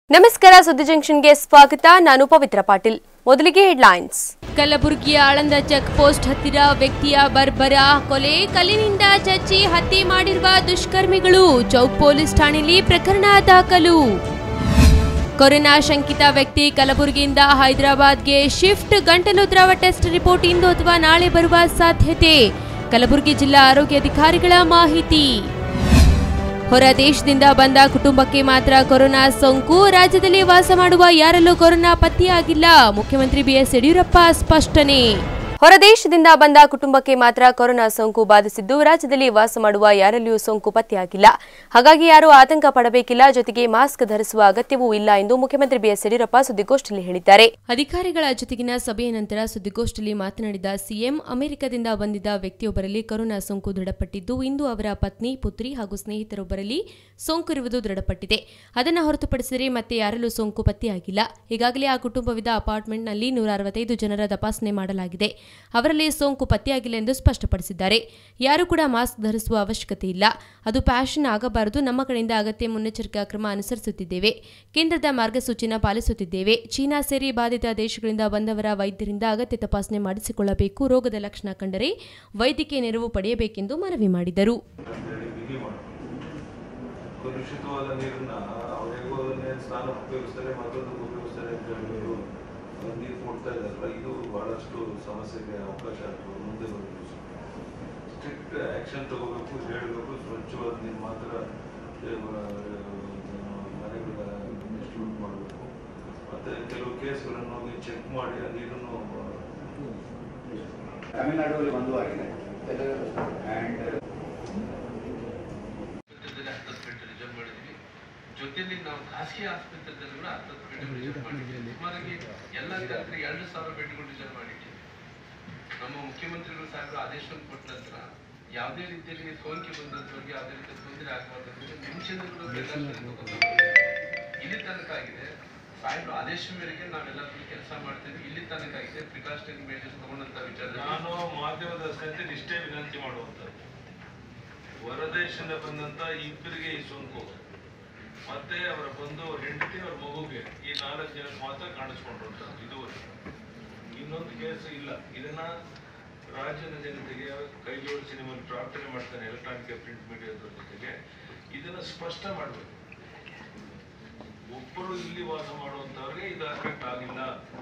ನಮಸ್ಕಾರ ಸುದ್ದಿ ಜಂಕ್ಷನ್ಗೆ ಸ್ವಾಗತ ನಾನು ಪವಿತ್ರ ಪಾಟೀಲ್ ಮೊದಲಿಗೆ ಹೆಡ್ಲೈನ್ಸ್ ಕಲಬುರಗಿಯ ಆಳಂದ ಚೆಕ್ ಪೋಸ್ಟ್ ಹತ್ತಿರ ವ್ಯಕ್ತಿಯ ಬರ್ಬರ ಕೊಲೆ ಕಲ್ಲಿನಿಂದ ಚಚ್ಚಿ ಹತ್ಯೆ ಮಾಡಿರುವ ದುಷ್ಕರ್ಮಿಗಳು ಚೌಕ್ ಪೊಲೀಸ್ ಠಾಣೆಯಲ್ಲಿ ಪ್ರಕರಣ ದಾಖಲು ಕೊರೋನಾ ಶಂಕಿತ ವ್ಯಕ್ತಿ ಕಲಬುರಗಿಯಿಂದ ಹೈದರಾಬಾದ್ಗೆ ಶಿಫ್ಟ್ ಗಂಟಲು ದ್ರವ ಟೆಸ್ಟ್ ರಿಪೋರ್ಟ್ ಇಂದು ಅಥವಾ ನಾಳೆ ಬರುವ ಸಾಧ್ಯತೆ ಕಲಬುರಗಿ ಜಿಲ್ಲಾ ಆರೋಗ್ಯಾಧಿಕಾರಿಗಳ ಮಾಹಿತಿ ಹೊರ ದೇಶದಿಂದ ಬಂದ ಕುಟುಂಬಕ್ಕೆ ಮಾತ್ರ ಕೊರೋನಾ ಸೋಂಕು ರಾಜ್ಯದಲ್ಲಿ ವಾಸ ಮಾಡುವ ಯಾರಲ್ಲೂ ಕೊರೋನಾ ಪತ್ತೆಯಾಗಿಲ್ಲ ಮುಖ್ಯಮಂತ್ರಿ ಬಿಎಸ್ ಯಡಿಯೂರಪ್ಪ ಸ್ಪಷ್ಟನೆ ಹೊರದೇಶದಿಂದ ಬಂದ ಕುಟುಂಬಕ್ಕೆ ಮಾತ್ರ ಕೊರೋನಾ ಸೋಂಕು ಬಾಧಿಸಿದ್ದು ರಾಜ್ಯದಲ್ಲಿ ವಾಸ ಮಾಡುವ ಯಾರಲ್ಲಿಯೂ ಸೋಂಕು ಪತ್ತೆಯಾಗಿಲ್ಲ ಹಾಗಾಗಿ ಯಾರೂ ಆತಂಕ ಪಡಬೇಕಿಲ್ಲ ಜೊತೆಗೆ ಮಾಸ್ಕ್ ಧರಿಸುವ ಅಗತ್ಯವೂ ಇಲ್ಲ ಎಂದು ಮುಖ್ಯಮಂತ್ರಿ ಬಿಎಸ್ ಯಡಿಯೂರಪ್ಪ ಸುದ್ದಿಗೋಷ್ಠಿಯಲ್ಲಿ ಹೇಳಿದ್ದಾರೆ ಅಧಿಕಾರಿಗಳ ಜೊತೆಗಿನ ಸಭೆಯ ನಂತರ ಸುದ್ದಿಗೋಷ್ಠಿಯಲ್ಲಿ ಮಾತನಾಡಿದ ಸಿಎಂ ಅಮೆರಿಕದಿಂದ ಬಂದಿದ್ದ ವ್ಯಕ್ತಿಯೊಬ್ಬರಲ್ಲಿ ಕೊರೋನಾ ಸೋಂಕು ದೃಢಪಟ್ಟಿದ್ದು ಇಂದು ಅವರ ಪತ್ನಿ ಪುತ್ರಿ ಹಾಗೂ ಸ್ನೇಹಿತರೊಬ್ಬರಲ್ಲಿ ಸೋಂಕು ಇರುವುದು ದೃಢಪಟ್ಟಿದೆ ಅದನ್ನು ಹೊರತುಪಡಿಸಿದರೆ ಮತ್ತೆ ಯಾರಲ್ಲೂ ಸೋಂಕು ಪತ್ತೆಯಾಗಿಲ್ಲ ಈಗಾಗಲೇ ಆ ಕುಟುಂಬವಿದ್ದ ಅಪಾರ್ಟ್ಮೆಂಟ್ನಲ್ಲಿ ನೂರ ಅರವತ್ತೈದು ಜನರ ತಪಾಸಣೆ ಮಾಡಲಾಗಿದೆ ಅವರಲ್ಲಿ ಸೋಂಕು ಪತ್ತೆಯಾಗಿಲ್ಲ ಎಂದು ಸ್ಪಷ್ಟಪಡಿಸಿದ್ದಾರೆ ಯಾರೂ ಕೂಡ ಮಾಸ್ಕ್ ಧರಿಸುವ ಅವಶ್ಯಕತೆ ಇಲ್ಲ ಅದು ಪ್ಯಾಷನ್ ಆಗಬಾರದು ನಮ್ಮ ಕಡೆಯಿಂದ ಅಗತ್ಯ ಮುನ್ನೆಚ್ಚರಿಕಾ ಕ್ರಮ ಅನುಸರಿಸುತ್ತಿದ್ದೇವೆ ಕೇಂದ್ರದ ಮಾರ್ಗಸೂಚಿನ ಪಾಲಿಸುತ್ತಿದ್ದೇವೆ ಚೀನಾ ಸೇರಿ ಬಾಧಿತ ದೇಶಗಳಿಂದ ಬಂದವರ ವೈದ್ಯರಿಂದ ಅಗತ್ಯ ತಪಾಸಣೆ ಮಾಡಿಸಿಕೊಳ್ಳಬೇಕು ರೋಗದ ಲಕ್ಷಣ ಕಂಡರೆ ವೈದ್ಯಕೀಯ ನೆರವು ಪಡೆಯಬೇಕೆಂದು ಮನವಿ ಮಾಡಿದರು ಅಂತೇಳಿ ಬಿಗಿ ಮಾಡ್ಕೊಂಡು ಕಲುಷಿತವಾದ ನೀರನ್ನ ಅವ್ರು ಹೇಗೋ ಅದನ್ನೇ ಸ್ನಾನ ಉಪಯೋಗಿಸ್ತಾರೆ ಮತ್ತೊಂದು ಉಪಯೋಗಿಸ್ತಾರೆ ಅಂತ ಹೇಳ್ಬಿಟ್ಟು ನೀರು ಕೊಡ್ತಾ ಇದ್ದಾರಲ್ಲ ಇದು ಬಹಳಷ್ಟು ಸಮಸ್ಯೆಗೆ ಅವಕಾಶ ಆಗ್ತದೆ ಮುಂದೆ ಬರಬೇಕು ಸ್ಟ್ರಿಕ್ಟ್ ಆ್ಯಕ್ಷನ್ ತಗೋಬೇಕು ಹೇಳಬೇಕು ಸ್ವಚ್ಛವಾದ ನೀರು ಮಾತ್ರ ಮನೆಗಳ ಡಿಸ್ಟ್ರಿಬ್ಯೂಟ್ ಮಾಡಬೇಕು ಮತ್ತು ಕೆಲವು ಕೇಸ್ಗಳನ್ನು ಹೋಗಿ ಚೆಕ್ ಮಾಡಿ ಆ ನೀರನ್ನು ತಮಿಳುನಾಡಲ್ಲಿ ಒಂದು ಆಗಿದೆ ಆ್ಯಂಡ್ ಆಸ್ಪತ್ರೆದಲ್ಲಿ ಹತ್ತತ್ತು ಬೆಡ್ ರಿಸರ್ವ್ ಮಾಡಿದ್ವಿ ಜೊತೆಲಿ ನಾವು ಖಾಸಗಿ ಆಸ್ಪತ್ರೆದಲ್ಲಿ ಕೂಡ ಹತ್ತತ್ತು ಬೆಡ್ ರಿಸರ್ವ್ ಮಾಡಿದ್ವಿ ಸುಮಾರಾಗಿ ಎಲ್ಲ ಜಾತ್ರೆ ಎರಡು ಸಾವಿರ ಬೆಡ್ಗಳು ರಿಸರ್ವ್ ಮಾಡಿದ್ವಿ ನಮ್ಮ ಮುಖ್ಯಮಂತ್ರಿಗಳು ಸಾಹೇಬರು ಆದೇಶವನ್ನು ಕೊಟ್ಟ ನಂತರ ಯಾವುದೇ ರೀತಿಯಲ್ಲಿ ಸೋಂಕಿ ಬಂದಂಥವ್ರಿಗೆ ಯಾವುದೇ ರೀತಿ ತೊಂದರೆ ಆಗಬಾರ್ದು ಅಂತ ಮುಂಚಿನಗಳು ಇಲ್ಲಿ ತನಕ ಆಗಿದೆ ಸಾಹೇಬರು ಆದೇಶ ಮೇರೆಗೆ ನಾವೆಲ್ಲ ಕೆಲಸ ಮಾಡ್ತೀವಿ ಇಲ್ಲಿ ತನಕ ಆಗಿದೆ ಪ್ರಿಕಾಷನರಿ ಮೇಜರ್ಸ್ ತಗೊಂಡಂತ ವಿಚಾರದಲ್ಲಿ ನಾನು ಮಾಧ್ಯಮದ ಸ್ನೇಹಿತರಿಗೆ ಇಷ್ಟೇ ವಿನಂತಿ ಮಾಡುವಂಥದ್ದು ಹೊರದೇಶದಿಂದ ಬಂದಂತ ಇಬ್ಬರಿಗೆ ಈ ಸೋಂಕು ಮತ್ತೆ ಅವರ ಬಂಧು ಅವ್ರ ಹೆಂಡತಿ ಅವ್ರ ಮಗುಗೆ ಈ ನಾಲ್ಕು ಜನ ಮಾತ್ರ ಕಾಣಿಸ್ಕೊಂಡ್ರು ಇದುವರೆಗೆ ಇನ್ನೊಂದು ಕೇಸ್ ಇಲ್ಲ ಇದನ್ನ ರಾಜ್ಯದ ಜನತೆಗೆ ಕೈ ಜೋಡಿಸಿ ನಿಮ್ಮನ್ನು ಪ್ರಾರ್ಥನೆ ಮಾಡ್ತಾನೆ ಎಲೆಕ್ಟ್ರಾನಿಕ್ ಪ್ರಿಂಟ್ ಮೀಡಿಯಾದ ಜೊತೆಗೆ ಇದನ್ನ ಸ್ಪಷ್ಟ ಮಾಡಬೇಕು ಒಬ್ಬರು ಇಲ್ಲಿ ವಾಸ ಮಾಡುವಂತವ್ರಿಗೆ ಇದು ಅಫೆಕ್ಟ್ ಆಗಿಲ್ಲ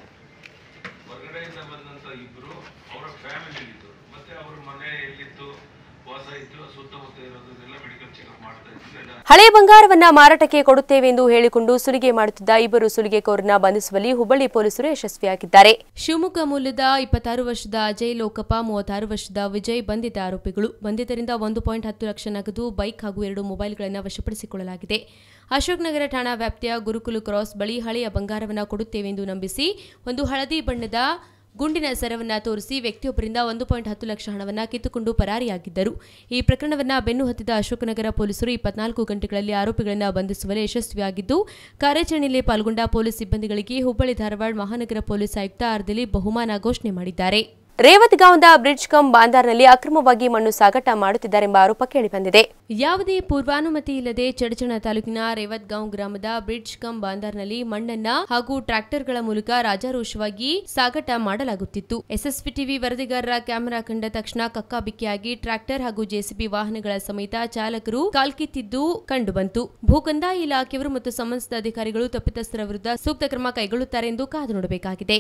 ಹೊರಗಡೆಯಿಂದ ಬಂದಂತ ಇಬ್ರು ಅವರ ಫ್ಯಾಮಿಲಿ ಇದ್ದು ಮತ್ತೆ ಅವ್ರ ಮನೆ ಎಲ್ಲಿತ್ತು ವಾಸ ಇತ್ತು ಸುತ್ತಮುತ್ತ ಇರೋದನ್ನೆಲ್ಲ ಮೆಡಿಕಲ್ ಚೆಕಪ್ ಮಾಡ್ತಾ ಇದ್ರು ಎಲ್ಲ ಹಳೆ ಬಂಗಾರವನ್ನ ಮಾರಾಟಕ್ಕೆ ಕೊಡುತ್ತೇವೆ ಎಂದು ಹೇಳಿಕೊಂಡು ಸುಲಿಗೆ ಮಾಡುತ್ತಿದ್ದ ಇಬ್ಬರು ಸುಲಿಗೆಕೋರನ್ನ ಬಂಧಿಸುವಲ್ಲಿ ಹುಬ್ಬಳ್ಳಿ ಪೊಲೀಸರು ಯಶಸ್ವಿಯಾಗಿದ್ದಾರೆ ಶಿವಮೊಗ್ಗ ಮೂಲದ ಇಪ್ಪತ್ತಾರು ವರ್ಷದ ಅಜಯ್ ಲೋಕಪ್ಪ ಮೂವತ್ತಾರು ವರ್ಷದ ವಿಜಯ್ ಬಂಧಿತ ಆರೋಪಿಗಳು ಬಂಧಿತರಿಂದ ಒಂದು ಪಾಯಿಂಟ್ ಹತ್ತು ಲಕ್ಷ ನಗದು ಬೈಕ್ ಹಾಗೂ ಎರಡು ಮೊಬೈಲ್ಗಳನ್ನು ವಶಪಡಿಸಿಕೊಳ್ಳಲಾಗಿದೆ ಅಶೋಕ್ ನಗರ ಠಾಣಾ ವ್ಯಾಪ್ತಿಯ ಗುರುಕುಲು ಕ್ರಾಸ್ ಬಳಿ ಹಳೆಯ ಬಂಗಾರವನ್ನು ಕೊಡುತ್ತೇವೆ ಎಂದು ನಂಬಿಸಿ ಒಂದು ಹಳದಿ ಬಣ್ಣದ ಗುಂಡಿನ ಸರವನ್ನ ತೋರಿಸಿ ವ್ಯಕ್ತಿಯೊಬ್ಬರಿಂದ ಒಂದು ಪಾಯಿಂಟ್ ಹತ್ತು ಲಕ್ಷ ಹಣವನ್ನು ಕಿತ್ತುಕೊಂಡು ಪರಾರಿಯಾಗಿದ್ದರು ಈ ಪ್ರಕರಣವನ್ನು ಬೆನ್ನು ಹತ್ತಿದ ಅಶೋಕನಗರ ಪೊಲೀಸರು ಇಪ್ಪತ್ನಾಲ್ಕು ಗಂಟೆಗಳಲ್ಲಿ ಆರೋಪಿಗಳನ್ನು ಬಂಧಿಸುವಲ್ಲಿ ಯಶಸ್ವಿಯಾಗಿದ್ದು ಕಾರ್ಯಾಚರಣೆಯಲ್ಲಿ ಪಾಲ್ಗೊಂಡ ಪೊಲೀಸ್ ಸಿಬ್ಬಂದಿಗಳಿಗೆ ಹುಬ್ಬಳ್ಳಿ ಧಾರವಾಡ ಮಹಾನಗರ ಪೊಲೀಸ್ ಆಯುಕ್ತ ಆರ್ ದಿಲೀಪ್ ಬಹುಮಾನ ಘೋಷಣೆ ಮಾಡಿದ್ದಾರೆ ರೇವತ್ಗಾಂವದ ಬ್ರಿಡ್ಜ್ ಕಂ ಬಾಂದಾರ್ನಲ್ಲಿ ಅಕ್ರಮವಾಗಿ ಮಣ್ಣು ಸಾಗಾಟ ಮಾಡುತ್ತಿದ್ದಾರೆಂಬ ಆರೋಪ ಕೇಳಿಬಂದಿದೆ ಯಾವುದೇ ಪೂರ್ವಾನುಮತಿ ಇಲ್ಲದೆ ಚಡಚಣ ತಾಲೂಕಿನ ರೇವತ್ಗಾಂವ್ ಗ್ರಾಮದ ಬ್ರಿಡ್ಜ್ ಕಂ ಬಾಂದಾರ್ನಲ್ಲಿ ಮಣ್ಣನ್ನ ಹಾಗೂ ಟ್ರ್ಯಾಕ್ಟರ್ಗಳ ಮೂಲಕ ರಾಜಾರೋಷವಾಗಿ ಸಾಗಾಟ ಮಾಡಲಾಗುತ್ತಿತ್ತು ಎಸ್ಎಸ್ಪಿ ಟಿವಿ ವರದಿಗಾರರ ಕ್ಯಾಮೆರಾ ಕಂಡ ತಕ್ಷಣ ಕಕ್ಕಾಬಿಕ್ಕಿಯಾಗಿ ಟ್ರ್ಯಾಕ್ಟರ್ ಹಾಗೂ ಜೆಸಿಬಿ ವಾಹನಗಳ ಸಮೇತ ಚಾಲಕರು ಕಾಲ್ಕಿತ್ತಿದ್ದು ಕಂಡುಬಂತು ಭೂಕಂದಾಯ ಇಲಾಖೆಯವರು ಮತ್ತು ಸಂಬಂಧಿಸಿದ ಅಧಿಕಾರಿಗಳು ತಪ್ಪಿತಸ್ಥರ ವಿರುದ್ಧ ಸೂಕ್ತ ಕ್ರಮ ಕೈಗೊಳ್ಳುತ್ತಾರೆ ಎಂದು ಕಾದು ನೋಡಬೇಕಾಗಿದೆ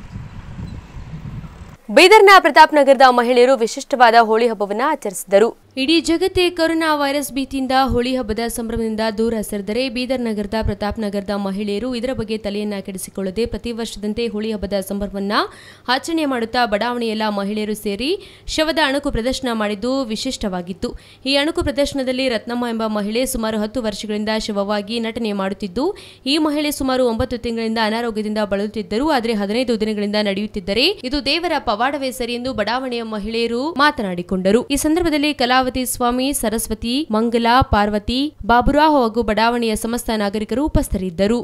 ಬೀದರ್ನ ಪ್ರತಾಪ್ ನಗರದ ಮಹಿಳೆಯರು ವಿಶಿಷ್ಟವಾದ ಹೋಳಿ ಹಬ್ಬವನ್ನು ಆಚರಿಸಿದರು ಇಡೀ ಜಗತ್ತೇ ಕೊರೋನಾ ವೈರಸ್ ಭೀತಿಯಿಂದ ಹೋಳಿ ಹಬ್ಬದ ಸಂಭ್ರಮದಿಂದ ದೂರ ಸರಿದರೆ ಬೀದರ್ ನಗರದ ಪ್ರತಾಪ್ ನಗರದ ಮಹಿಳೆಯರು ಇದರ ಬಗ್ಗೆ ತಲೆಯನ್ನ ಕೆಡಿಸಿಕೊಳ್ಳದೆ ಪ್ರತಿ ವರ್ಷದಂತೆ ಹೋಳಿ ಹಬ್ಬದ ಸಂಭ್ರಮವನ್ನ ಆಚರಣೆ ಮಾಡುತ್ತಾ ಬಡಾವಣೆಯೆಲ್ಲ ಮಹಿಳೆಯರು ಸೇರಿ ಶವದ ಅಣುಕು ಪ್ರದರ್ಶನ ಮಾಡಿದ್ದು ವಿಶಿಷ್ಟವಾಗಿತ್ತು ಈ ಅಣುಕು ಪ್ರದರ್ಶನದಲ್ಲಿ ರತ್ನಮ್ಮ ಎಂಬ ಮಹಿಳೆ ಸುಮಾರು ಹತ್ತು ವರ್ಷಗಳಿಂದ ಶವವಾಗಿ ನಟನೆ ಮಾಡುತ್ತಿದ್ದು ಈ ಮಹಿಳೆ ಸುಮಾರು ಒಂಬತ್ತು ತಿಂಗಳಿಂದ ಅನಾರೋಗ್ಯದಿಂದ ಬಳಲುತ್ತಿದ್ದರು ಆದರೆ ಹದಿನೈದು ದಿನಗಳಿಂದ ನಡೆಯುತ್ತಿದ್ದರೆ ಇದು ದೇವರ ಪವಾಡವೇ ಸರಿ ಎಂದು ಬಡಾವಣೆಯ ಮಹಿಳೆಯರು ಮಾತನಾಡಿಕೊಂಡರು ಈ ಸಂದರ್ಭದಲ್ಲಿ ಕಲಾವತಿ ಸ್ವಾಮಿ ಸರಸ್ವತಿ ಮಂಗಲ ಪಾರ್ವತಿ ಬಾಬುರಾವ್ ಹಾಗೂ ಬಡಾವಣೆಯ ಸಮಸ್ತ ನಾಗರಿಕರು ಉಪಸ್ಥಿತರಿದ್ದರು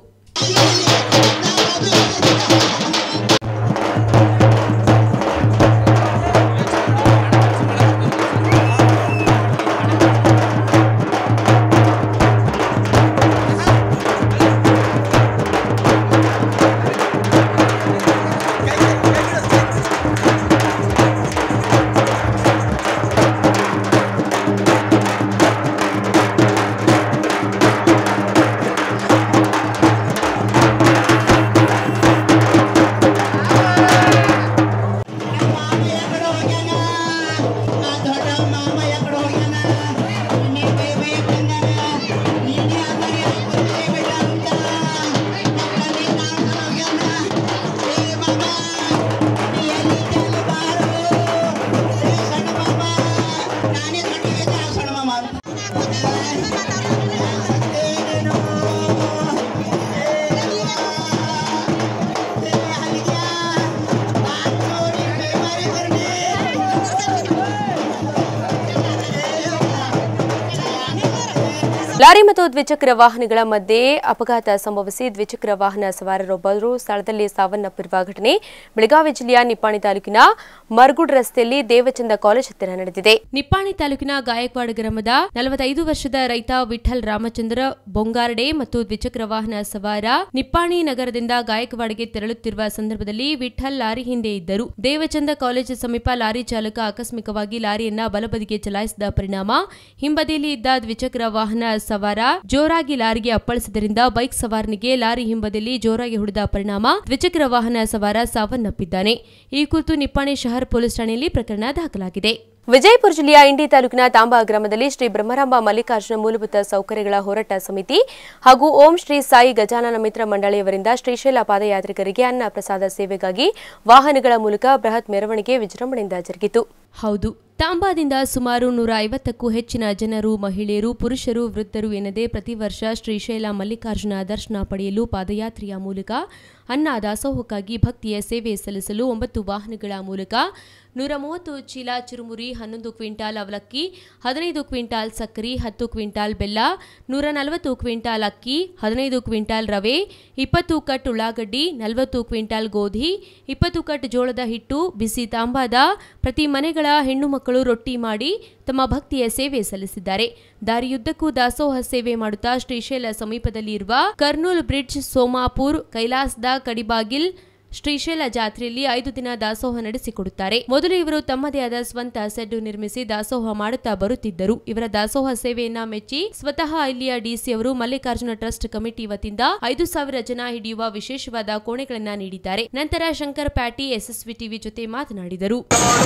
ಲಾರಿ ಮತ್ತು ದ್ವಿಚಕ್ರ ವಾಹನಗಳ ಮಧ್ಯೆ ಅಪಘಾತ ಸಂಭವಿಸಿ ದ್ವಿಚಕ್ರ ವಾಹನ ಸವಾರರೊಬ್ಬರು ಸ್ಥಳದಲ್ಲಿ ಸಾವನ್ನಪ್ಪಿರುವ ಘಟನೆ ಬೆಳಗಾವಿ ಜಿಲ್ಲೆಯ ನಿಪ್ಪಾಣಿ ತಾಲೂಕಿನ ಮರ್ಗುಡ್ ರಸ್ತೆಯಲ್ಲಿ ದೇವಚಂದ ಕಾಲೇಜ್ ಹತ್ತಿರ ನಡೆದಿದೆ ನಿಪ್ಪಾಣಿ ತಾಲೂಕಿನ ಗಾಯಕ್ವಾಡ ಗ್ರಾಮದ ನಲವತ್ತೈದು ವರ್ಷದ ರೈತ ವಿಠಲ್ ರಾಮಚಂದ್ರ ಬೊಂಗಾರ್ಡೆ ಮತ್ತು ದ್ವಿಚಕ್ರ ವಾಹನ ಸವಾರ ನಿಪ್ಪಾಣಿ ನಗರದಿಂದ ಗಾಯಕ್ವಾಡ್ಗೆ ತೆರಳುತ್ತಿರುವ ಸಂದರ್ಭದಲ್ಲಿ ವಿಠಲ್ ಲಾರಿ ಹಿಂದೆ ಇದ್ದರು ದೇವಚಂದ ಕಾಲೇಜು ಸಮೀಪ ಲಾರಿ ಚಾಲಕ ಆಕಸ್ಮಿಕವಾಗಿ ಲಾರಿಯನ್ನ ಬಲಬದಿಗೆ ಚಲಾಯಿಸಿದ ಪರಿಣಾಮ ಹಿಂಬದಿಯಲ್ಲಿ ಇದ್ದ ದ್ವಿಚಕ್ರ ವಾಹನ ಸವಾರ ಜೋರಾಗಿ ಲಾರಿಗೆ ಅಪ್ಪಳಿಸಿದ್ದರಿಂದ ಬೈಕ್ ಸವಾರನಿಗೆ ಲಾರಿ ಹಿಂಬದಿಯಲ್ಲಿ ಜೋರಾಗಿ ಹೊಡೆದ ಪರಿಣಾಮ ದ್ವಿಚಕ್ರ ವಾಹನ ಸವಾರ ಸಾವನ್ನಪ್ಪಿದ್ದಾನೆ ಈ ಕುರಿತು ನಿಪ್ಪಾಣಿ ಶಹರ್ ಪೊಲೀಸ್ ಠಾಣೆಯಲ್ಲಿ ಪ್ರಕರಣ ದಾಖಲಾಗಿದೆ ವಿಜಯಪುರ ಜಿಲ್ಲೆಯ ಇಂಡಿ ತಾಲೂಕಿನ ತಾಂಬಾ ಗ್ರಾಮದಲ್ಲಿ ಶ್ರೀ ಬ್ರಹ್ಮರಾಂಬ ಮಲ್ಲಿಕಾರ್ಜುನ ಮೂಲಭೂತ ಸೌಕರ್ಯಗಳ ಹೋರಾಟ ಸಮಿತಿ ಹಾಗೂ ಓಂ ಶ್ರೀ ಸಾಯಿ ಗಜಾನನ ಮಿತ್ರ ಮಂಡಳಿಯವರಿಂದ ಶ್ರೀಶೈಲ ಪಾದಯಾತ್ರಿಕರಿಗೆ ಅನ್ನ ಪ್ರಸಾದ ಸೇವೆಗಾಗಿ ವಾಹನಗಳ ಮೂಲಕ ಬೃಹತ್ ಮೆರವಣಿಗೆ ವಿಜೃಂಭಣೆಯಿಂದ ಜರುಗಿತು ಹೌದು ತಾಂಬಾದಿಂದ ಸುಮಾರು ನೂರ ಐವತ್ತಕ್ಕೂ ಹೆಚ್ಚಿನ ಜನರು ಮಹಿಳೆಯರು ಪುರುಷರು ವೃದ್ಧರು ಎನ್ನದೇ ಪ್ರತಿ ವರ್ಷ ಶ್ರೀಶೈಲ ಮಲ್ಲಿಕಾರ್ಜುನ ದರ್ಶನ ಪಡೆಯಲು ಪಾದಯಾತ್ರೆಯ ಮೂಲಕ ಅನ್ನ ದಾಸೋಹಕ್ಕಾಗಿ ಭಕ್ತಿಯ ಸೇವೆ ಸಲ್ಲಿಸಲು ಒಂಬತ್ತು ವಾಹನಗಳ ಮೂಲಕ ನೂರ ಮೂವತ್ತು ಚೀಲ ಚುರುಮುರಿ ಹನ್ನೊಂದು ಕ್ವಿಂಟಾಲ್ ಅವಲಕ್ಕಿ ಹದಿನೈದು ಕ್ವಿಂಟಾಲ್ ಸಕ್ಕರೆ ಹತ್ತು ಕ್ವಿಂಟಾಲ್ ಬೆಲ್ಲ ನೂರ ನಲವತ್ತು ಕ್ವಿಂಟಾಲ್ ಅಕ್ಕಿ ಹದಿನೈದು ಕ್ವಿಂಟಾಲ್ ರವೆ ಇಪ್ಪತ್ತು ಕಟ್ ಉಳ್ಳಾಗಡ್ಡಿ ನಲವತ್ತು ಕ್ವಿಂಟಾಲ್ ಗೋಧಿ ಇಪ್ಪತ್ತು ಕಟ್ ಜೋಳದ ಹಿಟ್ಟು ಬಿಸಿ ತಾಂಬಾದ ಪ್ರತಿ ಮನೆಗಳ ಹೆಣ್ಣು ಮಕ್ಕಳು ರೊಟ್ಟಿ ಮಾಡಿ ತಮ್ಮ ಭಕ್ತಿಯ ಸೇವೆ ಸಲ್ಲಿಸಿದ್ದಾರೆ ದಾರಿಯುದ್ದಕ್ಕೂ ದಾಸೋಹ ಸೇವೆ ಮಾಡುತ್ತಾ ಶ್ರೀಶೈಲ ಸಮೀಪದಲ್ಲಿ ಇರುವ ಕರ್ನೂಲ್ ಬ್ರಿಡ್ಜ್ ಸೋಮಾಪುರ್ ಕೈಲಾಸದ ಕಡಿಬಾಗಿಲ್ ಶ್ರೀಶೈಲ ಜಾತ್ರೆಯಲ್ಲಿ ಐದು ದಿನ ದಾಸೋಹ ನಡೆಸಿಕೊಡುತ್ತಾರೆ ಮೊದಲು ಇವರು ತಮ್ಮದೇ ಆದ ಸ್ವಂತ ಸೆಡ್ಡು ನಿರ್ಮಿಸಿ ದಾಸೋಹ ಮಾಡುತ್ತಾ ಬರುತ್ತಿದ್ದರು ಇವರ ದಾಸೋಹ ಸೇವೆಯನ್ನ ಮೆಚ್ಚಿ ಸ್ವತಃ ಇಲ್ಲಿಯ ಡಿಸಿ ಅವರು ಮಲ್ಲಿಕಾರ್ಜುನ ಟ್ರಸ್ಟ್ ಕಮಿಟಿ ವತಿಯಿಂದ ಐದು ಸಾವಿರ ಜನ ಹಿಡಿಯುವ ವಿಶೇಷವಾದ ಕೋಣೆಗಳನ್ನ ನೀಡಿದ್ದಾರೆ ನಂತರ ಶಂಕರ್ ಪ್ಯಾಟಿ ಎಸ್ಎಸ್ವಿ ಟಿವಿ ಜೊತೆ ಮಾತನಾಡಿದರು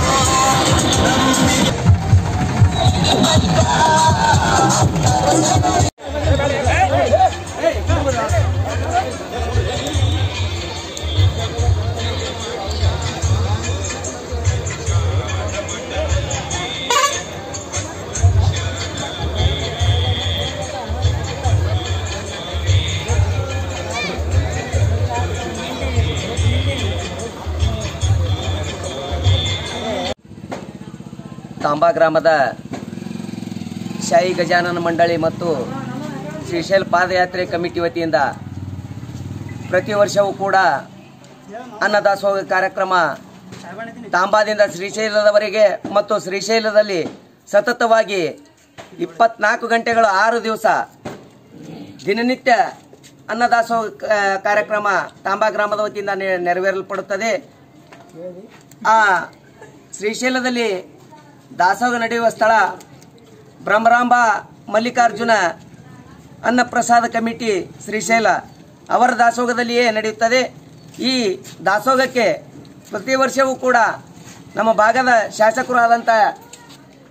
ತಾಂಬಾ ಗ್ರಾಮದ ಶಾಯಿ ಗಜಾನನ ಮಂಡಳಿ ಮತ್ತು ಶ್ರೀಶೈಲ ಪಾದಯಾತ್ರೆ ಕಮಿಟಿ ವತಿಯಿಂದ ಪ್ರತಿ ವರ್ಷವೂ ಕೂಡ ಅನ್ನದಾಸೋಹ ಕಾರ್ಯಕ್ರಮ ತಾಂಬಾದಿಂದ ಶ್ರೀಶೈಲದವರೆಗೆ ಮತ್ತು ಶ್ರೀಶೈಲದಲ್ಲಿ ಸತತವಾಗಿ ಇಪ್ಪತ್ನಾಲ್ಕು ಗಂಟೆಗಳು ಆರು ದಿವಸ ದಿನನಿತ್ಯ ಅನ್ನದಾಸೋಹ ಕ- ಕಾರ್ಯಕ್ರಮ ತಾಂಬಾ ಗ್ರಾಮದ ವತಿಯಿಂದ ನೆ- ನೆರವೇರಲ್ಪಡುತ್ತದೆ ಆ ಶ್ರೀಶೈಲದಲ್ಲಿ ದಾಸೋಹ ನಡೆಯುವ ಸ್ಥಳ ಬ್ರಹ್ಮರಾಂಬ ಮಲ್ಲಿಕಾರ್ಜುನ ಅನ್ನಪ್ರಸಾದ ಕಮಿಟಿ ಶ್ರೀಶೈಲ ಅವರ ದಾಸೋಹದಲ್ಲಿಯೇ ನಡೆಯುತ್ತದೆ ಈ ದಾಸೋಹಕ್ಕೆ ಪ್ರತಿ ವರ್ಷವೂ ಕೂಡ ನಮ್ಮ ಭಾಗದ ಶಾಸಕರು ಆದಂಥ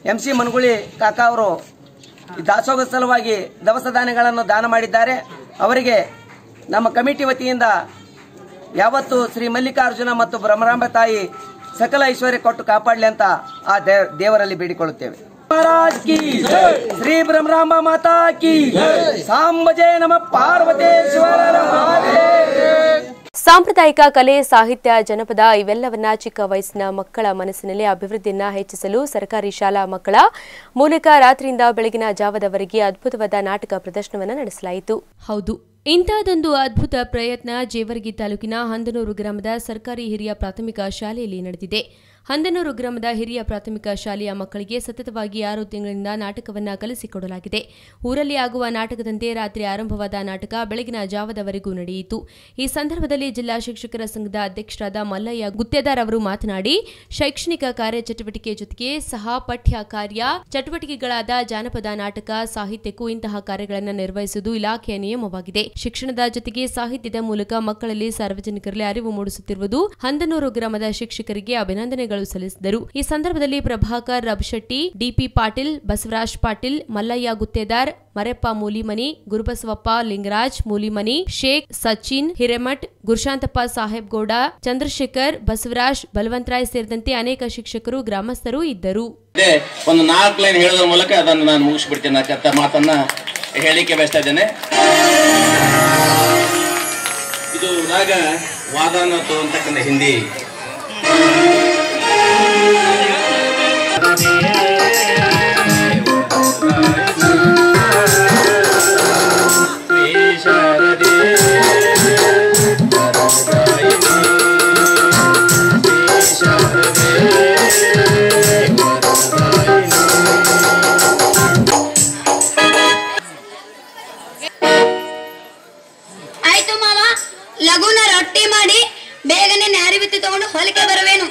ಎಂ ಸಿ ಮನಗುಳಿ ಕಾಕಾ ಅವರು ಈ ದಾಸೋಹ ಸಲುವಾಗಿ ದವಸ ಧಾನ್ಯಗಳನ್ನು ದಾನ ಮಾಡಿದ್ದಾರೆ ಅವರಿಗೆ ನಮ್ಮ ಕಮಿಟಿ ವತಿಯಿಂದ ಯಾವತ್ತು ಶ್ರೀ ಮಲ್ಲಿಕಾರ್ಜುನ ಮತ್ತು ಬ್ರಹ್ಮರಾಂಬ ತಾಯಿ ಸಕಲ ಐಶ್ವರ್ಯ ಕೊಟ್ಟು ಕಾಪಾಡಲಿ ಅಂತ ಆ ದೇ- ದೇವರಲ್ಲಿ ಬೇಡಿಕೊಳ್ಳುತ್ತೇವೆ ಮಹಾರಾಜ್ ಕಿ ಶ್ರೀ ಬ್ರಹ್ಮರಾಂಬ ಮಾತಾ ಕಿ ಸಾಂಬಜಯ ನಮ ಪಾರ್ವತೇಶ್ವರರ ಮಹಾದೇವ್ ಸಾಂಪ್ರದಾಯಿಕ ಕಲೆ ಸಾಹಿತ್ಯ ಜನಪದ ಇವೆಲ್ಲವನ್ನ ಚಿಕ್ಕ ವಯಸ್ಸಿನ ಮಕ್ಕಳ ಮನಸ್ಸಿನಲ್ಲಿ ಅಭಿವೃದ್ಧಿಯನ್ನ ಹೆಚ್ಚಿಸಲು ಸರ್ಕಾರಿ ಶಾಲಾ ಮಕ್ಕಳ ಮೂಲಕ ರಾತ್ರಿಯಿಂದ ಬೆಳಗಿನ ಜಾವದವರೆಗೆ ಅದ್ಭುತವಾದ ನಾಟಕ ಪ್ರದರ್ಶನವನ್ನು ನಡೆಸಲಾಯಿತು ಹೌದು ಇಂತಹದೊಂದು ಅದ್ಭುತ ಪ್ರಯತ್ನ ಜೇವರ್ಗಿ ತಾಲೂಕಿನ ಹಂದನೂರು ಗ್ರಾಮದ ಸರ್ಕಾರಿ ಹಿರಿಯ ಪ್ರಾಥಮಿಕ ಶಾಲೆಯಲ್ಲಿ ನಡೆದಿದೆ ಹಂದನೂರು ಗ್ರಾಮದ ಹಿರಿಯ ಪ್ರಾಥಮಿಕ ಶಾಲೆಯ ಮಕ್ಕಳಿಗೆ ಸತತವಾಗಿ ಆರು ತಿಂಗಳಿಂದ ನಾಟಕವನ್ನ ಕಲಿಸಿಕೊಡಲಾಗಿದೆ ಊರಲ್ಲಿ ಆಗುವ ನಾಟಕದಂತೆ ರಾತ್ರಿ ಆರಂಭವಾದ ನಾಟಕ ಬೆಳಗಿನ ಜಾವದವರೆಗೂ ನಡೆಯಿತು ಈ ಸಂದರ್ಭದಲ್ಲಿ ಜಿಲ್ಲಾ ಶಿಕ್ಷಕರ ಸಂಘದ ಅಧ್ಯಕ್ಷರಾದ ಮಲ್ಲಯ್ಯ ಗುತ್ತೇದಾರ್ ಅವರು ಮಾತನಾಡಿ ಶೈಕ್ಷಣಿಕ ಕಾರ್ಯಚಟುವಟಿಕೆ ಜೊತೆಗೆ ಸಹ ಪಠ್ಯ ಕಾರ್ಯ ಚಟುವಟಿಕೆಗಳಾದ ಜಾನಪದ ನಾಟಕ ಸಾಹಿತ್ಯಕ್ಕೂ ಇಂತಹ ಕಾರ್ಯಗಳನ್ನು ನಿರ್ವಹಿಸುವುದು ಇಲಾಖೆಯ ನಿಯಮವಾಗಿದೆ ಶಿಕ್ಷಣದ ಜೊತೆಗೆ ಸಾಹಿತ್ಯದ ಮೂಲಕ ಮಕ್ಕಳಲ್ಲಿ ಸಾರ್ವಜನಿಕರಲ್ಲಿ ಅರಿವು ಮೂಡಿಸುತ್ತಿರುವುದು ಹಂದನೂರು ಗ್ರಾಮದ ಶಿಕ್ಷಕರಿಗೆ ಅಭಿನಂದನೆಗಳು ಸಲ್ಲಿಸಿದರು ಈ ಸಂದರ್ಭದಲ್ಲಿ ಪ್ರಭಾಕರ್ ರಬಶೆಟ್ಟಿ ಡಿಪಿ ಪಾಟೀಲ್ ಬಸವರಾಜ್ ಪಾಟೀಲ್ ಮಲ್ಲಯ್ಯ ಗುತ್ತೇದಾರ್ ಮರೆಪ್ಪ ಮೂಲಿಮನಿ ಗುರುಬಸವಪ್ಪ ಲಿಂಗರಾಜ್ ಮೂಲಿಮನಿ ಶೇಖ್ ಸಚಿನ್ ಹಿರೇಮಠ್ ಗುರುಶಾಂತಪ್ಪ ಸಾಹೇಬ್ ಗೌಡ ಚಂದ್ರಶೇಖರ್ ಬಸವರಾಜ್ ಬಲವಂತರಾಯ್ ಸೇರಿದಂತೆ ಅನೇಕ ಶಿಕ್ಷಕರು ಗ್ರಾಮಸ್ಥರು ಇದ್ದರು ಇದೆ ಒಂದು ನಾಲ್ಕು ಲೈನ್ ಹೇಳೋದ್ರ ಮೂಲಕ ಅದನ್ನು ನಾನು ಮುಗಿಸ್ಬಿಡ್ತೀನಿ ಅನ್ನಕ್ಕಂಥ ಮಾತನ್ನ ಹೇಳಿಕೆ ಬಯಸ್ತಾ ಇದ್ದೇನೆ ಇದು ರಾಗ ವಾದಾನತು ಅಂತಕ್ಕಂಥ ಹಿಂದಿ ಆಯ್ತು ಮಾವ ಲಘುನ ರೊಟ್ಟಿ ಮಾಡಿ ಬೇಗನೆ ನ್ಯಾರಿ ಬಿತ್ತಿ ತಗೊಂಡು ಹೊಲಿಕೆ ಬರುವೇನು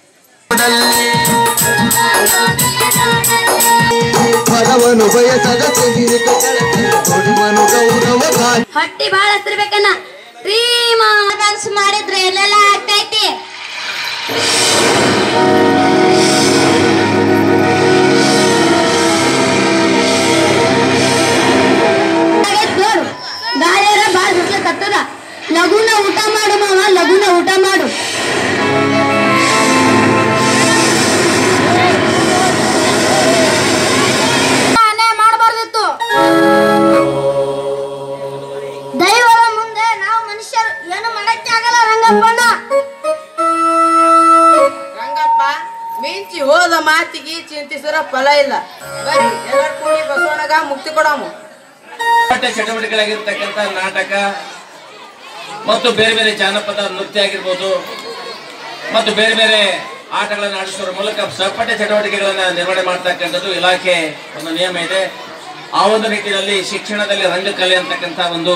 ಪರವನು ಬಯಸದ ತೆಗಿರಿಕ ಕೊಡುವನು ಗೌರವ ಗಾಳಿ ಹೊಟ್ಟಿ ಬಹಳ ಹಸಿರ್ಬೇಕನ್ನ ರೀ ಮಾವ ಡಾನ್ಸ್ ಮಾಡಿದ್ರೆ ಎಲ್ಲೆಲ್ಲ ಆಗ್ತೈತಿ ಆಗೈತ್ ನೋಡು ಗಾಳಿಯರ ಬಾಳ ಬಿಸ್ಲಕತ್ತದ ಲಘುನ ಊಟ ಮಾಡು ಮಾವ ಲಘುನ ಊಟ ಮಾಡು ನಾನೇ ಮಾಡಬಾರ್ದಿತ್ತು ದೈವದ ಮುಂದೆ ನಾವು ಮನುಷ್ಯರು ಏನು ಮಾಡಕ್ಕೆ ಆಗಲ್ಲ ರಂಗಪ್ಪಣ್ಣ ರಂಗಪ್ಪ ಮಿಂಚಿ ಹೋದ ಮಾತಿಗೆ ಚಿಂತಿಸಿರ ಫಲ ಇಲ್ಲ ಬರ್ರಿ ಎಲ್ಲರೂ ಕೂಡಿ ಬಸವಣ್ಣಗ ಮುಕ್ತಿ ಕೊಡಾಮು ಪಠ್ಯ ಚಟುವಟಿಕೆಗಳಾಗಿರ್ತಕ್ಕಂಥ ನಾಟಕ ಮತ್ತು ಬೇರೆ ಬೇರೆ ಜಾನಪದ ನೃತ್ಯ ಆಗಿರ್ಬೋದು ಮತ್ತು ಬೇರೆ ಬೇರೆ ಆಟಗಳನ್ನು ಆಡಿಸೋದ್ರ ಮೂಲಕ ಸಪಠ್ಯ ಚಟುವಟಿಕೆಗಳನ್ನು ನಿರ್ವಹಣೆ ಮಾಡ್ತಕ್ಕಂಥದ್ದು ಇಲಾಖೆ ಒಂದು ನಿಯಮ ಇದೆ ಆ ಒಂದು ನಿಟ್ಟಿನಲ್ಲಿ ಶಿಕ್ಷಣದಲ್ಲಿ ರಂಗಕಲೆ ಅಂತಕ್ಕಂಥ ಒಂದು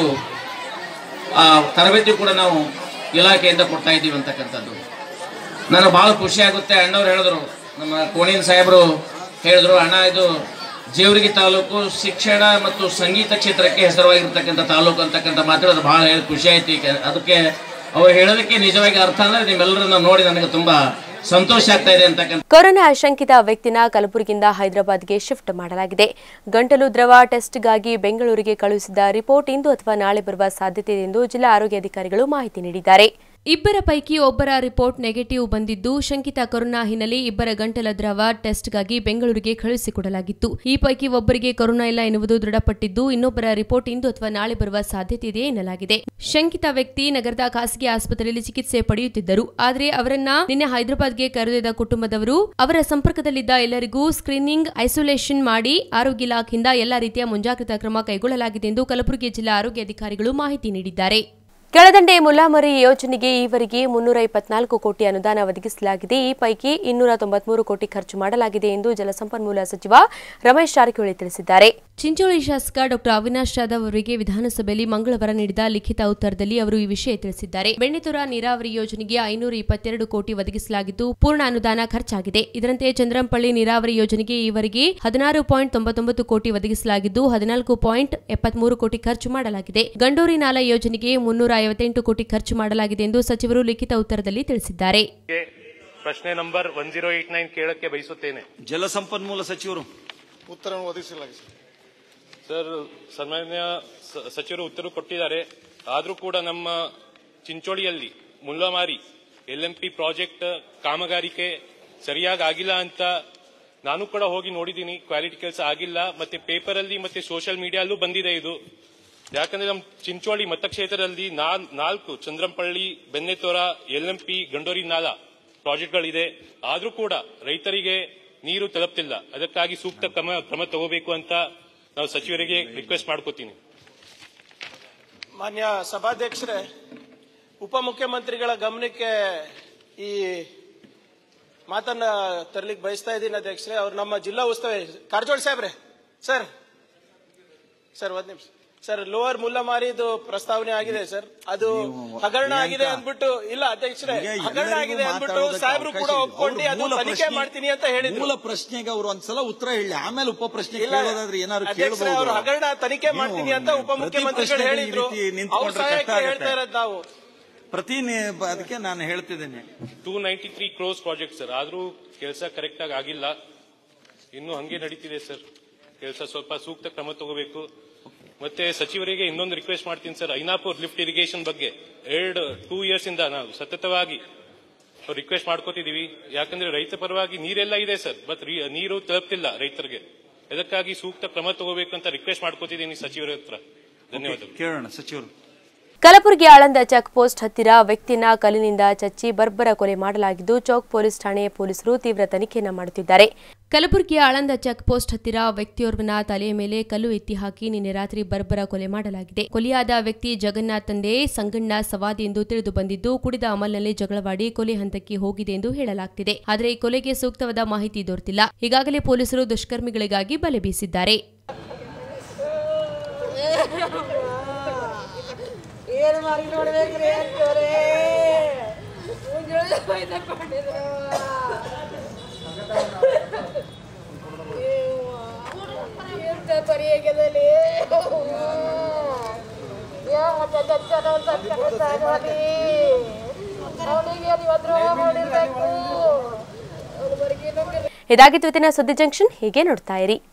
ಆ, ತರಬೇತಿ ಕೂಡ ನಾವು ಇಲಾಖೆಯಿಂದ ಕೊಡ್ತಾ ಇದ್ದೀವಿ ಅಂತಕ್ಕಂಥದ್ದು ನನಗೆ ಭಾಳ ಖುಷಿ ಆಗುತ್ತೆ ಅಣ್ಣವ್ರು ಹೇಳಿದ್ರು ನಮ್ಮ ಕೋಣಿನ ಸಾಹೇಬರು ಹೇಳಿದ್ರು ಅಣ್ಣ ಇದು ಜೇವರ್ಗಿ ತಾಲೂಕು ಶಿಕ್ಷಣ ಮತ್ತು ಸಂಗೀತ ಕ್ಷೇತ್ರಕ್ಕೆ ಹೆಸರವಾಗಿರ್ತಕ್ಕಂಥ ತಾಲೂಕು ಅಂತಕ್ಕಂಥ ಮಾತಾಡೋದು ಭಾಳ ಹೇಳಿ ಖುಷಿ ಆಯ್ತು ಈಗ ಅದಕ್ಕೆ ಅವ್ರು ಹೇಳೋದಕ್ಕೆ ನಿಜವಾಗಿ ಅರ್ಥ ಅಂದ್ರೆ ನಿಮ್ಮೆಲ್ಲರನ್ನ ನೋಡಿ ನನಗೆ ತುಂಬಾ ಸಂತೋಷ ಆಗ್ತಾ ಇದೆ ಅಂತಕ್ಕಂಥ ಕೊರೋನಾ ಶಂಕಿತ ವ್ಯಕ್ತಿನ ಕಲಬುರಗಿಯಿಂದ ಹೈದರಾಬಾದ್ಗೆ ಶಿಫ್ಟ್ ಮಾಡಲಾಗಿದೆ ಗಂಟಲು ದ್ರವ ಟೆಸ್ಟ್ಗಾಗಿ ಬೆಂಗಳೂರಿಗೆ ಕಳುಹಿಸಿದ ರಿಪೋರ್ಟ್ ಇಂದು ಅಥವಾ ನಾಳೆ ಬರುವ ಸಾಧ್ಯತೆ ಇದೆ ಎಂದು ಜಿಲ್ಲಾ ಆರೋಗ್ಯಾಧಿಕಾರಿಗಳು ಮಾಹಿತಿ ನೀಡಿದ್ದಾರೆ ಇಬ್ಬರ ಪೈಕಿ ಒಬ್ಬರ ರಿಪೋರ್ಟ್ ನೆಗೆಟಿವ್ ಬಂದಿದ್ದು ಶಂಕಿತ ಕೊರೋನಾ ಹಿನ್ನೆಲೆ ಇಬ್ಬರ ಗಂಟಲ ದ್ರವ ಟೆಸ್ಟ್ಗಾಗಿ ಬೆಂಗಳೂರಿಗೆ ಕಳುಹಿಸಿಕೊಡಲಾಗಿತ್ತು ಈ ಪೈಕಿ ಒಬ್ಬರಿಗೆ ಕೊರೋನಾ ಇಲ್ಲ ಎನ್ನುವುದು ದೃಢಪಟ್ಟಿದ್ದು ಇನ್ನೊಬ್ಬರ ರಿಪೋರ್ಟ್ ಇಂದು ಅಥವಾ ನಾಳೆ ಬರುವ ಸಾಧ್ಯತೆ ಇದೆ ಎನ್ನಲಾಗಿದೆ ಶಂಕಿತ ವ್ಯಕ್ತಿ ನಗರದ ಖಾಸಗಿ ಆಸ್ಪತ್ರೆಯಲ್ಲಿ ಚಿಕಿತ್ಸೆ ಪಡೆಯುತ್ತಿದ್ದರು ಆದರೆ ಅವರನ್ನ ನಿನ್ನೆ ಹೈದರಾಬಾದ್ಗೆ ಕರೆದೊಯ್ದ ಕುಟುಂಬದವರು ಅವರ ಸಂಪರ್ಕದಲ್ಲಿದ್ದ ಎಲ್ಲರಿಗೂ ಸ್ಕ್ರೀನಿಂಗ್ ಐಸೋಲೇಷನ್ ಮಾಡಿ ಆರೋಗ್ಯ ಇಲಾಖೆಯಿಂದ ಎಲ್ಲಾ ರೀತಿಯ ಮುಂಜಾಗ್ರತಾ ಕ್ರಮ ಕೈಗೊಳ್ಳಲಾಗಿದೆ ಎಂದು ಕಲಬುರಗಿ ಜಿಲ್ಲಾ ಆರೋಗ್ಯಾಧಿಕಾರಿಗಳು ಮಾಹಿತಿ ನೀಡಿದ್ದಾರೆ ಕೆಳದಂಡೆ ಮುಲಾಮರಿ ಯೋಜನೆಗೆ ಈವರೆಗೆ ಮುನ್ನೂರ ಇಪ್ಪತ್ನಾಲ್ಕು ಕೋಟಿ ಅನುದಾನ ಒದಗಿಸಲಾಗಿದೆ ಈ ಪೈಕಿ ಇನ್ನೂರ ತೊಂಬತ್ಮೂರು ಕೋಟಿ ಖರ್ಚು ಮಾಡಲಾಗಿದೆ ಎಂದು ಜಲಸಂಪನ್ಮೂಲ ಸಚಿವ ರಮೇಶ್ ಜಾರಕಿಹೊಳಿ ತಿಳಿಸಿದ್ದಾರೆ ಚಿಂಚೋಳಿ ಶಾಸಕ ಡಾಕ್ಟರ್ ಅವಿನಾಶ್ ಜಾಧವ್ ಅವರಿಗೆ ವಿಧಾನಸಭೆಯಲ್ಲಿ ಮಂಗಳವಾರ ನೀಡಿದ ಲಿಖಿತ ಉತ್ತರದಲ್ಲಿ ಅವರು ಈ ವಿಷಯ ತಿಳಿಸಿದ್ದಾರೆ ಬೆಣ್ಣೆತುರ ನೀರಾವರಿ ಯೋಜನೆಗೆ ಐನೂರ ಇಪ್ಪತ್ತೆರಡು ಕೋಟಿ ಒದಗಿಸಲಾಗಿದ್ದು ಪೂರ್ಣ ಅನುದಾನ ಖರ್ಚಾಗಿದೆ ಇದರಂತೆ ಚಂದ್ರಂಪಳ್ಳಿ ನೀರಾವರಿ ಯೋಜನೆಗೆ ಈವರೆಗೆ ಹದಿನಾರು ಪಾಯಿಂಟ್ ತೊಂಬತ್ತೊಂಬತ್ತು ಕೋಟಿ ಒದಗಿಸಲಾಗಿದ್ದು ಹದಿನಾಲ್ಕು ಪಾಯಿಂಟ್ ಎಪ್ಪತ್ಮೂರು ಕೋಟಿ ಖರ್ಚು ಮಾಡಲಾಗಿದೆ ಗಂಡೂರಿ ನಾಲಾ ಯೋಜನೆಗೆ ಮುನ್ನೂರ ಐವತ್ತೆಂಟು ಕೋಟಿ ಖರ್ಚು ಮಾಡಲಾಗಿದೆ ಎಂದು ಸಚಿವರು ಲಿಖಿತ ಉತ್ತರದಲ್ಲಿ ತಿಳಿಸಿದ್ದಾರೆ ಪ್ರಶ್ನೆ number one zero eight nine ಕೇಳಕ್ಕೆ ಬಯಸುತ್ತೇನೆ ಜಲಸಂಪನ್ಮೂಲ ಸಚಿವರು ಉತ್ತರವನ್ನು ಒದಗಿಸಲಾಗಿದೆ ಸರ್ ಸನ್ಮಾನ್ಯ ಸ- ಸಚಿವರು ಉತ್ತರ ಕೊಟ್ಟಿದ್ದಾರೆ ಆದರೂ ಕೂಡ ನಮ್ಮ ಚಿಂಚೋಳಿಯಲ್ಲಿ Mullamari L M P project ಕಾಮಗಾರಿಕೆ ಸರಿಯಾಗಿ ಆಗಿಲ್ಲ ಅಂತ ನಾನು ಕೂಡ ಹೋಗಿ ನೋಡಿದ್ದೀನಿ ಕ್ವಾಲಿಟಿ ಕೆಲಸ ಆಗಿಲ್ಲ ಮತ್ತೆ ಪೇಪರ್ ಅಲ್ಲಿ ಮತ್ತೆ ಸೋಷಿಯಲ್ ಮೀಡಿಯಾಲ್ಲೂ ಬಂದಿದೆ ಇದು ಯಾಕಂದ್ರೆ ನಮ್ಮ ಚಿಂಚೋಳಿ ಮತಕ್ಷೇತ್ರದಲ್ಲಿ ನಾಲ್- ನಾಲ್ಕು Chandrampalli Bennethora L M P Gandori Nala ಪ್ರಾಜೆಕ್ಟ್ಗಳಿದೆ ಆದ್ರೂ ಕೂಡ ರೈತರಿಗೆ ನೀರು ತಲುಪ್ತಿಲ್ಲ ಅದಕ್ಕಾಗಿ ಸೂಕ್ತ ಕ್ರಮ ಕ್ರಮ ತಗೋಬೇಕು ಅಂತ ನಾವು ಸಚಿವರಿಗೆ ರಿಕ್ವೆಸ್ಟ್ ಮಾಡ್ಕೋತೀನಿ ಮಾನ್ಯ ಸಭಾಧ್ಯಕ್ಷರೇ ಉಪಮುಖ್ಯಮಂತ್ರಿಗಳ ಗಮನಕ್ಕೆ ಈ ಮಾತನ್ನ ತರ್ಲಿಕ್ಕೆ ಬಯಸ್ತಾ ಇದ್ದೀನಿ ಅಧ್ಯಕ್ಷರೇ ಅವ್ರು ನಮ್ಮ ಜಿಲ್ಲಾ ಉಸ್ತುವಾರಿ ಕಾರಜೋಳ ಸಾಹೇಬ್ರೆ ಸರ್ ಸರ್ ಒಂದ್ ನಿಮಿಷ ಸರ್ ಲೋವರ್ ಮುಲ್ಲಮಾರಿದು ಪ್ರಸ್ತಾವನೆ ಆಗಿದೆ ಸರ್ ಅದು ಹಗರಣ ಆಗಿದೆ ಅಂದ್ಬಿಟ್ಟು ಇಲ್ಲ ಅಧ್ಯಕ್ಷರೇ ಈಗ ಹಗರಣ ಎಲ್ಲರಿಗೂ ಆಗಿದೆ ಅಂದ್ಬಿಟ್ಟು ಮಾತಾಡೋದಕ್ಕೆ ಸಾಹೇಬ್ರು ಕೂಡ ಅವಕಾಶ ಇದೆ. ಒಪ್ಕೊಂಡು ಅವ್ರು ಅದು ಮೂಲ ತನಿಖೆ ಪ್ರಶ್ನೆ- ಮಾಡ್ತೀನಿ ಅಂತ ಹೇಳಿದ್ರು ಮೂಲ ಪ್ರಶ್ನೆಗೆ ಅವರು ಒಂದ್ಸಲ ಉತ್ತರ ಹೇಳಿ ಆಮೇಲೆ ಉಪ ಪ್ರಶ್ನೆ ಇಲ್ಲ ಕೇಳೋದಾದ್ರೆ ಏನಾದ್ರು ಅಧ್ಯಕ್ಷರೇ ಕೇಳಬಹುದು ಅವರು ಹಗರಣ ತನಿಖೆ ಮಾಡ್ತೀನಿ ಅಂತ ಉಪಮುಖ್ಯಮಂತ್ರಿಗಳು ಹೇಳಿದ್ರು ಅವ್ರ ಸಹಾಯಕ್ಕೆ ಹೇಳ್ತಾ ಇರೋದು ನಾವು ಪ್ರತಿ ನಿ- ಅದಕ್ಕೆ ನಾನು ಹೇಳ್ತಿದ್ದೇನೆ two ninety three crores project sir ಆದ್ರೂ ಕೆಲಸ ಕರೆಕ್ಟ್ ಆಗಿ ಆಗಿಲ್ಲ ಇನ್ನು ಹಂಗೆ ನಡೀತಿದೆ ಸರ್ ಕೆಲಸ ಸ್ವಲ್ಪ ಸೂಕ್ತ ಕ್ರಮ ತಗೋಬೇಕು ಮತ್ತೆ ಸಚಿವರಿಗೆ ಇನ್ನೊಂದು ರಿಕ್ವೆಸ್ಟ್ ಮಾಡ್ತೀನಿ ಸರ್ ಐನಾಪುರ್ ಲಿಫ್ಟ್ ಇರಿಗೇಷನ್ ಬಗ್ಗೆ ಎರಡು ಟೂ ಇಯರ್ಸ್ ಇಂದ ನಾವು ಸತತವಾಗಿ ರಿಕ್ವೆಸ್ಟ್ ಮಾಡ್ಕೋತಿದೀವಿ ಯಾಕಂದ್ರೆ ರೈತ ಪರವಾಗಿ ನೀರೆಲ್ಲ ಇದೆ ಸರ್ ಬಟ್ ನೀರು ತಲುಪ್ತಿಲ್ಲ ರೈತರಿಗೆ ಅದಕ್ಕಾಗಿ ಸೂಕ್ತ ಕ್ರಮ ತಗೋಬೇಕು ಅಂತ ರಿಕ್ವೆಸ್ಟ್ ಮಾಡ್ಕೋತಿದ್ದೀನಿ ಸಚಿವರ ಹತ್ರ ಧನ್ಯವಾದಗಳು ಕೇಳೋಣ ಸಚಿವರು ಕಲಬುರಗಿ ಆಳಂದ ಚೆಕ್ ಪೋಸ್ಟ್ ಹತ್ತಿರ ವ್ಯಕ್ತಿನ ಕಲ್ಲಿನಿಂದ ಚಚ್ಚಿ ಬರ್ಬರ ಕೊಲೆ ಮಾಡಲಾಗಿದ್ದು ಚೌಕ್ ಪೊಲೀಸ್ ಠಾಣೆಯ ಪೊಲೀಸರು ತೀವ್ರ ತನಿಖೆಯನ್ನ ಮಾಡುತ್ತಿದ್ದಾರೆ ಕಲಬುರಗಿಯ ಆಳಂದ ಚೆಕ್ ಪೋಸ್ಟ್ ಹತ್ತಿರ ವ್ಯಕ್ತಿಯೋರ್ವನ ತಲೆಯ ಮೇಲೆ ಕಲ್ಲು ಎತ್ತಿ ಹಾಕಿ ನಿನ್ನೆ ರಾತ್ರಿ ಬರ್ಬರ ಕೊಲೆ ಮಾಡಲಾಗಿದೆ ಕೊಲೆಯಾದ ವ್ಯಕ್ತಿ ಜಗನ್ನಾಥ್ ತಂದೆ ಸಂಗಣ್ಣ ಸವಾದಿ ಎಂದು ತಿಳಿದು ಬಂದಿದ್ದು ಕುಡಿದ ಅಮಲ್ನಲ್ಲಿ ಜಗಳವಾಡಿ ಕೊಲೆ ಹಂತಕ್ಕೆ ಹೋಗಿದೆ ಎಂದು ಹೇಳಲಾಗ್ತಿದೆ ಆದರೆ ಈ ಕೊಲೆಗೆ ಸೂಕ್ತವಾದ ಮಾಹಿತಿ ದೊರೆತಿಲ್ಲ ಈಗಾಗಲೇ ಪೊಲೀಸರು ದುಷ್ಕರ್ಮಿಗಳಿಗಾಗಿ ಬಲೆ ಬೀಸಿದ್ದಾರೆ ಏನ್ ಮಾಡಿ ನೋಡ್ಬೇಕ್ರಿ ಅಂತವ್ರೆ ಮುಂಜಾನೆ ಬೈದ ಕೊಂಡಿದ್ರು ಎಂತ ಪರಿ ಹೇಗದಲ್ಲಿ ಅವನಿಗೆ ಇವತ್ತು ಮಾಡಿರ್ಬೇಕು ಅವ್ರ ಬರ್ಗಿ ನಮ್ಗೆ ಇದಾಗಿತ್ತು ಇವತ್ತಿನ ಸುದ್ದಿ ಜಂಕ್ಷನ್ ಹೀಗೆ ನೋಡ್ತಾ ಇರಿ